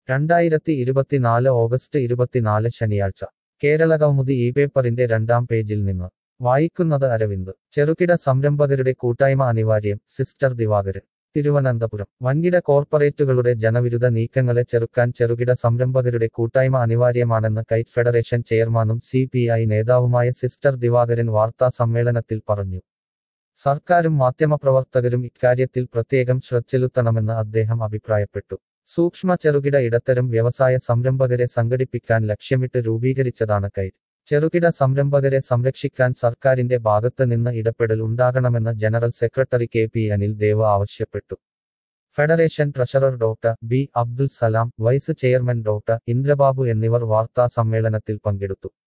രണ്ടായിരത്തി ഇരുപത്തിനാല് ഓഗസ്റ്റ് ഇരുപത്തിനാല് ശനിയാഴ്ച കേരള കൗമുദി ഈ പേപ്പറിന്റെ രണ്ടാം പേജിൽ നിന്ന് വായിക്കുന്നത് അരവിന്ദ് ചെറുകിട സംരംഭകരുടെ കൂട്ടായ്മ അനിവാര്യം സിസ്റ്റർ ദിവാകരൻ തിരുവനന്തപുരം വൻകിട കോർപ്പറേറ്റുകളുടെ ജനവിരുദ്ധ നീക്കങ്ങളെ ചെറുക്കാൻ ചെറുകിട സംരംഭകരുടെ കൂട്ടായ്മ അനിവാര്യമാണെന്ന് കൈറ്റ് ഫെഡറേഷൻ ചെയർമാനും സി പി ഐ നേതാവുമായ സിസ്റ്റർ ദിവാകരൻ വാർത്താ സമ്മേളനത്തിൽ പറഞ്ഞു സർക്കാരും മാധ്യമപ്രവർത്തകരും ഇക്കാര്യത്തിൽ പ്രത്യേകം ശ്രദ്ധ അദ്ദേഹം അഭിപ്രായപ്പെട്ടു സൂക്ഷ്മ ചെറുകിട ഇടത്തരം വ്യവസായ സംരംഭകരെ സംഘടിപ്പിക്കാൻ ലക്ഷ്യമിട്ട് രൂപീകരിച്ചതാണ് കൈറ്റ് ചെറുകിട സംരംഭകരെ സംരക്ഷിക്കാൻ സർക്കാരിന്റെ ഭാഗത്ത് നിന്ന് ഇടപെടൽ ഉണ്ടാകണമെന്ന് general secretary K P Anil Dev ആവശ്യപ്പെട്ടു federation treasurer doctor B Abdul Salam vice chairman doctor Indrababu എന്നിവർ വാർത്താ സമ്മേളനത്തിൽ പങ്കെടുത്തു